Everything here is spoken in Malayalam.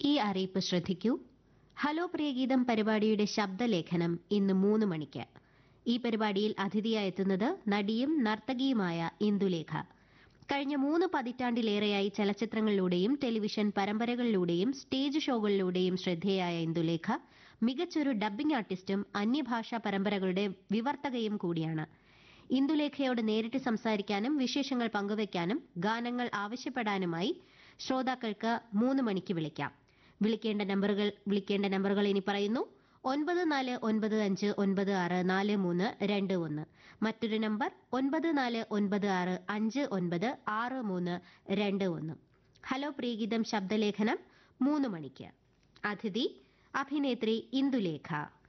ഈ അറിയിപ്പ് ശ്രദ്ധിക്കൂ ഹലോ പ്രിയഗീതം പരിപാടിയുടെ ശബ്ദലേഖനം ഇന്ന് മൂന്ന് മണിക്ക് ഈ പരിപാടിയിൽ അതിഥിയായെത്തുന്നത് നടിയും നർത്തകിയുമായ ഇന്ദുലേഖ കഴിഞ്ഞ മൂന്ന് പതിറ്റാണ്ടിലേറെയായി ചലച്ചിത്രങ്ങളിലൂടെയും ടെലിവിഷൻ പരമ്പരകളിലൂടെയും സ്റ്റേജ് ഷോകളിലൂടെയും ശ്രദ്ധേയായ ഇന്ദുലേഖ മികച്ചൊരു ഡബ്ബിംഗ് ആർട്ടിസ്റ്റും അന്യഭാഷാ പരമ്പരകളുടെ വിവർത്തകയും കൂടിയാണ് ഇന്ദുലേഖയോട് നേരിട്ട് സംസാരിക്കാനും വിശേഷങ്ങൾ പങ്കുവയ്ക്കാനും ഗാനങ്ങൾ ആവശ്യപ്പെടാനുമായി ശ്രോതാക്കൾക്ക് മൂന്ന് മണിക്ക് വിളിക്കാം വിളിക്കേണ്ട നമ്പറുകൾ വിളിക്കേണ്ട നമ്പറുകൾ ഇനി പറയുന്നു ഒൻപത് നാല് ഒൻപത് അഞ്ച് ഒൻപത് ആറ് നാല് മൂന്ന് രണ്ട് ഒന്ന് മറ്റൊരു നമ്പർ ഒൻപത് നാല് ഒൻപത് ആറ് അഞ്ച് ഒൻപത് ആറ് മൂന്ന് രണ്ട് ഒന്ന് ഹലോ പ്രിയഗീതം ശബ്ദലേഖനം മൂന്ന് മണിക്ക് അതിഥി അഭിനേത്രി ഇന്ദുലേഖ